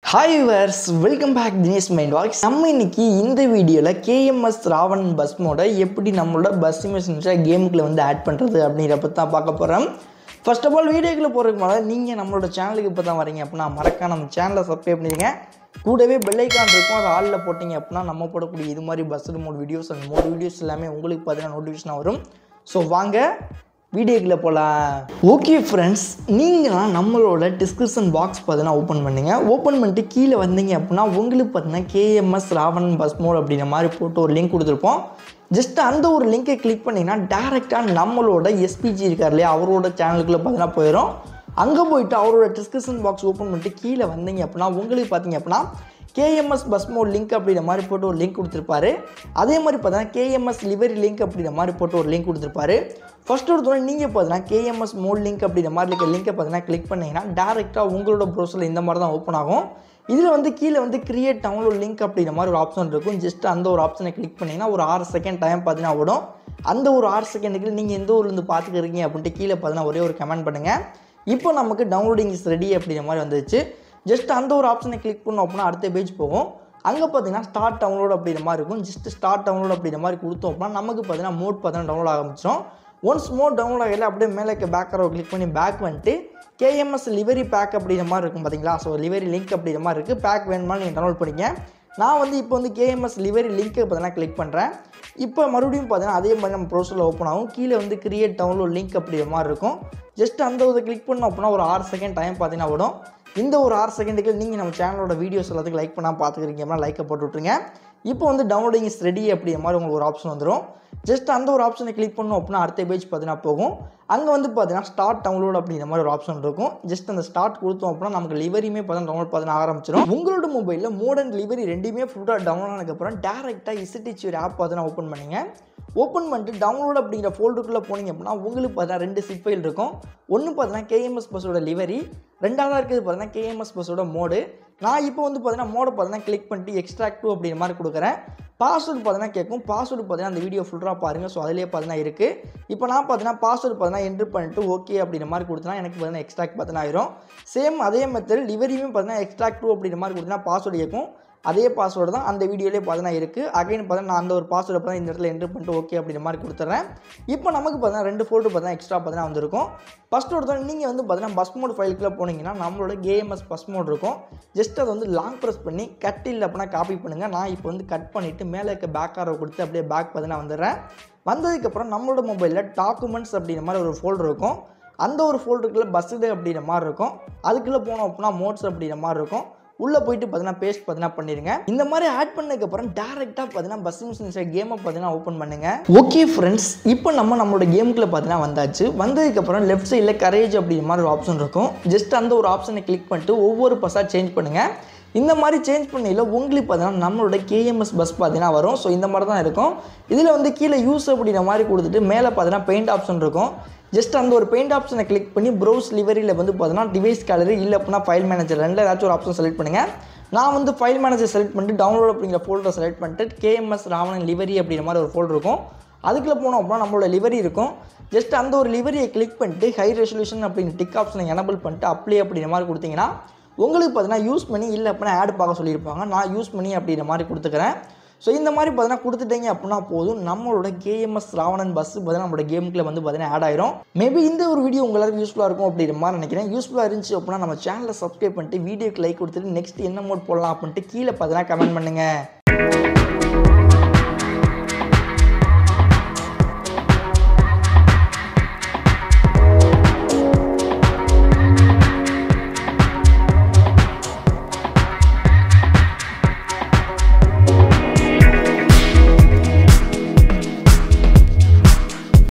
hi வர்ஸ் welcome back Dinesh mind walks நம்ம இன்னைக்கு இந்த வீடியோவில் கேஎம்எஸ் ராவன் பஸ் மோட எப்படி நம்மளோட பஸ் இமேஷன்ஸை கேமுக்குள்ள வந்து ஆட் பண்ணுறது அப்படிங்கிறப்ப தான் பார்க்க போகிறோம் ஃபர்ஸ்ட் ஆஃப் ஆல் வீடியோக்குள்ள போகிறதுக்கு மேலே நீங்கள் நம்மளோட சேனலுக்கு இப்போ தான் வரீங்க அப்படின்னா மறக்காம நம்ம சேனலை சப்ஸ்கிரைப் பண்ணிடுங்க கூடவே பெல் ஐக்கான் இருக்கும் அதை ஆளில் போட்டிங்க அப்படின்னா நம்ம போடக்கூடிய இது மாதிரி பஸ் மோட் வீடியோஸ் அந்த மோட் வீடியோஸ் எல்லாமே உங்களுக்கு பார்த்தீங்கன்னா நோட்டிஃபிகேஷன் வரும் ஸோ வாங்க வீடியோக்குள்ளே போகலாம் ஓகே ஃப்ரெண்ட்ஸ் நீங்களாம் நம்மளோட டிஸ்கிரிப்ஷன் பாக்ஸ் பார்த்தீங்கன்னா ஓப்பன் பண்ணுங்க ஓப்பன் பண்ணிட்டு கீழே வந்தீங்க அப்படின்னா உங்களுக்கு பார்த்தீங்கன்னா கேஎம்எஸ் ராவன் பஸ் மோட் அப்படிங்கிற மாதிரி போட்டு ஒரு லிங்க் கொடுத்துருப்போம் ஜஸ்ட் அந்த ஒரு லிங்கை கிளிக் பண்ணிங்கன்னா டேரெக்டாக நம்மளோட எஸ்பிஜி இருக்கார் இல்லையா அவரோட சேனலுக்குள்ளே பார்த்தீங்கன்னா போயிடும் அங்கே போயிட்டு அவரோட டிஸ்கிரிப்ஷன் பாக்ஸ் ஓப்பன் பண்ணிட்டு கீழே வந்தீங்க அப்படின்னா உங்களுக்கு பார்த்தீங்க அப்படின்னா கேஎம்எஸ் பஸ் மோட் லிங்க் அப்படிங்கிற மாதிரி போட்டு ஒரு லிங்க் கொடுத்துருப்பாரு அதே மாதிரி பார்த்தீங்கன்னா கேஎம்எஸ் லிவரி லிங்க் அப்படிங்கிற மாதிரி போட்டு ஒரு லிங்க் கொடுத்துருப்பாரு ஃபர்ஸ்ட் ஒரு தடவை நீங்கள் பார்த்தீங்கன்னா கேஎம்எஸ் மோட் லிங்க் அப்படிங்கிற மாதிரி இருக்க லிங்கை பார்த்தீங்கன்னா கிளிக் பண்ணிங்கன்னா டேரெக்டாக உங்களோட ப்ரௌசரில் இந்த மாதிரி தான் ஓப்பன் ஆகும் இதில் வந்து கீழே வந்து கிரியேட் டவுன்லோட் லிங்க் அப்படிங்கிற மாதிரி ஒரு ஆப்ஷன் இருக்கும் ஜஸ்ட் அந்த ஒரு ஆப்ஷனை கிளிக் பண்ணிங்கன்னா ஒரு ஆறு செகண்ட் டைம் பார்த்தீங்கன்னா ஓடும் அந்த ஒரு ஆறு செகண்டுக்கு நீங்கள் எந்த ஊர்லேருந்து பார்த்துக்கிறீங்க அப்படின்ட்டு கீழே பார்த்தீங்கன்னா ஒரே ஒரு கமெண்ட் பண்ணுங்கள் இப்போ நமக்கு டவுன்லோடிங் இஸ் ரெடி அப்படிங்கிற மாதிரி வந்துச்சு ஜஸ்ட் அந்த ஒரு ஆப்ஷனை கிளிக் பண்ணோம் அப்படின்னா அடுத்த பேஜ் போகும் அங்கே பார்த்தீங்கன்னா ஸ்டார்ட் டவுன்லோட் அப்படிங்கிற மாதிரி இருக்கும் ஜஸ்ட் ஸ்டார்ட் டவுன்லோட் அப்படிங்கிற மாதிரி கொடுத்தோம் அப்படின்னா நமக்கு பார்த்தீங்கன்னா மோட் பார்த்தீங்கன்னா டவுன்லோட் ஆரம்பிச்சிடும் ஒன்ஸ் மோட் டவுன்லோட் ஆகல அப்படியே மேலே இருக்க பேக் அரோ கிளிக் பண்ணி பேக் வந்துட்டு கேஎம்எஸ் லிவரி பேக் அப்படிங்கிற மாதிரி இருக்கும் பார்த்தீங்களா ஸோ லிவரி லிங்க் அப்படிங்கிற மாதிரி இருக்குது பேக் வேணுமா நீங்கள் டவுன்லோட் பண்ணிக்க நான் வந்து இப்போ வந்து கேஎம்எஸ் லிவரி லிங்க்கை பார்த்தீங்கன்னா கிளிக் பண்ணுறேன் இப்போ மறுபடியும் பார்த்தீங்கன்னா அதே மாதிரி நம்ம ப்ரௌசரில் ஓப்பன் ஆகும் கீழே வந்து கிரியேட் டவுன்லோட் லிங்க் அப்படிங்கிற மாதிரி இருக்கும் ஜஸ்ட் அந்த இதை கிளிக் பண்ணோம் அப்படின்னா ஒரு ஆறு செகண்ட் டைம் பார்த்தீங்கன்னா விடும் இந்த ஒரு ஆறு செகண்டுக்கு நீங்கள் நம்ம சேனலோட வீடியோஸ் எல்லாத்துக்கும் லைக் பண்ணால் பார்த்துக்கிறீங்க அப்படின்னா லைக்கை போட்டு விட்ருங்க இப்போ வந்து டவுன்லோடிங் இஸ் ரெடி அப்படிங்கிற மாதிரி உங்களுக்கு ஒரு ஆப்ஷன் வந்துடும் ஜஸ்ட் அந்த ஒரு ஆப்ஷனை கிளிக் பண்ணோம் அப்படின்னா அடுத்த பேஜ் பார்த்தீங்கன்னா போகும் அங்கே வந்து பார்த்தீங்கன்னா ஸ்டார்ட் டவுன்லோட் அப்படிங்கிற மாதிரி ஒரு ஆப்ஷன் இருக்கும் ஜஸ்ட் அந்த ஸ்டார்ட் கொடுத்தோம் அப்படின்னா நமக்கு லிவரியுமே பார்த்தீங்கன்னா டவுன்லோட் பார்த்தீங்கன்னா ஆரம்பிச்சிடும் உங்களோட மொபைலில் மோட் அண்ட் லிவரி ரெண்டுமே ஃபுல்லாக டவுன்லோட் ஆனதுக்கப்புறம் டேரெக்டாக இசிடிச் ஒரு ஆப் பார்த்தீங்கன்னா ஓப்பன் பண்ணுங்க ஓப்பன் பண்ணிட்டு டவுன்லோட் அப்படிங்கிற ஃபோல்டருக்குள்ளே போனீங்க அப்படின்னா உங்களுக்கு பார்த்தீங்கன்னா ரெண்டு சிப் ஃபைல் இருக்கும் ஒன்று பார்த்தீங்கன்னா கேஎம்எஸ் பஸ்ஸோட லிவரி ரெண்டாவதாக இருக்கிறது பார்த்தீங்கன்னா கேஎம்எஸ் பஸ்ஸோட மோடு நான் இப்போ வந்து பார்த்தீங்கன்னா மோடை பார்த்தீங்கன்னா கிளிக் பண்ணிட்டு எக்ஸ்ட்ராக்ட் டூ அப்படிங்கிற மாதிரி கொடுக்குறேன் பாஸ்வேர்டு பார்த்தீங்கன்னா கேட்கும் பாஸ்வேர்டு பார்த்தீங்கன்னா அந்த வீடியோ ஃபுல்லாக பாருங்கள் ஸோ அதிலே பார்த்தீங்கன்னா இருக்குது இப்போ நான் பார்த்தீங்கன்னா பாஸ்வேர்டு பார்த்தீங்கன்னா என்ட்ரு பண்ணிட்டு ஓகே அப்படிங்கிற மாதிரி கொடுத்தனா எனக்கு பார்த்தீங்கன்னா எக்ஸ்ட்ராக்ட் பார்த்தீங்கன்னா ஆயிரும் சேம் அதே மெத்தட் லிவரியுமே பார்த்தீங்கன்னா எக்ஸ்ட்ராக்ட் டூ அப்படிங்கிற மாதிரி கொடுத்தனா பாஸ்வேர்டு கேட்கும் அதே பாஸ்வேர்டு தான் அந்த வீடியோலேயே பார்த்தீங்கன்னா இருக்குது அகைன் பார்த்தீங்கன்னா நான் அந்த ஒரு பாஸ்வேர்டு பார்த்தா இந்த இடத்துல என்ட்ரு பண்ணிட்டு ஓகே அப்படிங்கிற மாதிரி கொடுத்துட்றேன் இப்போ நமக்கு பார்த்தீங்கன்னா ரெண்டு ஃபோல்டர் பார்த்தீங்கன்னா எக்ஸ்ட்ரா பார்த்தீங்கன்னா வந்திருக்கும் ஃபஸ்ட் ஒருத்தர் நீங்கள் வந்து பார்த்தீங்கன்னா பஸ் மோட் ஃபைலுக்குள்ளே போனீங்கன்னா நம்மளோட கேஎம்எஸ் பஸ் மோட் இருக்கும் ஜஸ்ட் அதை வந்து லாங் ப்ரெஸ் பண்ணி கட் இல்லை அப்படின்னா காப்பி பண்ணுங்கள் நான் இப்போ வந்து கட் பண்ணிவிட்டு மேலே இருக்க பேக் ஆரோ கொடுத்து அப்படியே பேக் பார்த்தீங்கன்னா வந்துடுறேன் வந்ததுக்கப்புறம் நம்மளோட மொபைலில் டாக்குமெண்ட்ஸ் அப்படிங்கிற மாதிரி ஒரு ஃபோல்டர் இருக்கும் அந்த ஒரு ஃபோல்டருக்குள்ளே பஸ்ஸுடு அப்படிங்கிற மாதிரி இருக்கும் அதுக்குள்ளே போனோம் அப்படின்னா மோட்ஸ் அப்படிங்கிற மாதிரி இருக்கும் உள்ளே போயிட்டு பார்த்தீங்கன்னா பேஸ்ட் பார்த்தீங்கன்னா பண்ணிடுங்க இந்த மாதிரி ஆட் பண்ணதுக்கப்புறம் டேரெக்டாக பார்த்தீங்கன்னா பஸ் மிஷின்ஸ் கேமை பார்த்தீங்கன்னா ஓப்பன் பண்ணுங்க ஓகே ஃப்ரெண்ட்ஸ் இப்போ நம்ம நம்மளோட கேமுக்குள்ள பார்த்தீங்கன்னா வந்தாச்சு வந்ததுக்கப்புறம் லெஃப்ட் சைடில் கரேஜ் அப்படிங்கிற மாதிரி ஒரு ஆப்ஷன் இருக்கும் ஜஸ்ட் அந்த ஒரு ஆப்ஷனை கிளிக் பண்ணிட்டு ஒவ்வொரு பஸ்ஸாக சேஞ்ச் பண்ணுங்கள் இந்த மாதிரி சேஞ்ச் பண்ணையில் உங்களுக்கு பார்த்தீங்கன்னா நம்மளோட கேஎம்எஸ் பஸ் பார்த்தீங்கன்னா வரும் ஸோ இந்த மாதிரி தான் இருக்கும் இதில் வந்து கீழே யூஸ் அப்படிங்கிற மாதிரி கொடுத்துட்டு மேலே பார்த்தீங்கன்னா பெயிண்ட் ஆப்ஷன் இருக்கும் ஜஸ்ட் அந்த ஒரு பெயிண்ட் ஆப்ஷனை கிளிக் பண்ணி ப்ரௌஸ் லிவரியில் வந்து பார்த்தீங்கன்னா டிவைஸ் கேலரி இல்லை அப்படின்னா ஃபைல் மேனேஜர் ரெண்டில் ஏதாச்சும் ஒரு ஆப்ஷன் செலக்ட் பண்ணுங்கள் நான் வந்து ஃபைல் மேனேஜர் செலக்ட் பண்ணிட்டு டவுன்லோட் அப்படிங்கிற ஃபோல்டரை செலக்ட் பண்ணிட்டு கேஎம்எஸ் ராவணன் லிவரி அப்படிங்கிற மாதிரி ஒரு ஃபோல்டர் இருக்கும் அதுக்குள்ளே போனோம் அப்படின்னா நம்மளோட லிவரி இருக்கும் ஜஸ்ட் அந்த ஒரு லிவரியை கிளிக் பண்ணிட்டு ஹை ரெசல்யூஷன் அப்படின்னு டிக் ஆப்ஷனை எனபிள் பண்ணிட்டு அப்ளை அப்படிங்கிற மாதிரி கொடுத்தீங்கன்னா உங்களுக்கு பார்த்தீங்கன்னா யூஸ் பண்ணி இல்லை அப்படின்னா ஆட் பார்க்க சொல்லியிருப்பாங்க நான் யூஸ் பண்ணி அப்படிங்கிற மாதிரி கொடுத்துக்கிறேன் ஸோ இந்த மாதிரி பார்த்தீங்கன்னா கொடுத்துட்டீங்க அப்படின்னா போதும் நம்மளோட கேஎம்எஸ் ராவணன் பஸ் பார்த்தீங்கன்னா நம்மளோட கேமுக்குள்ள வந்து பார்த்தீங்கன்னா ஆட் ஆயிரும் மேபி இந்த ஒரு வீடியோ உங்களுக்கு யூஸ்ஃபுல்லாக இருக்கும் அப்படிங்கிற மாதிரி நினைக்கிறேன் யூஸ்ஃபுல்லாக இருந்துச்சு அப்படின்னா நம்ம சேனலை சப்ஸ்கிரைப் பண்ணிட்டு வீடியோக்கு லைக் கொடுத்துட்டு நெக்ஸ்ட் என்ன மோட் போடலாம் அப்படின்ட்டு கீழே பார்த்தீங்கன்னா கமெண்ட் பண்ணுங்கள்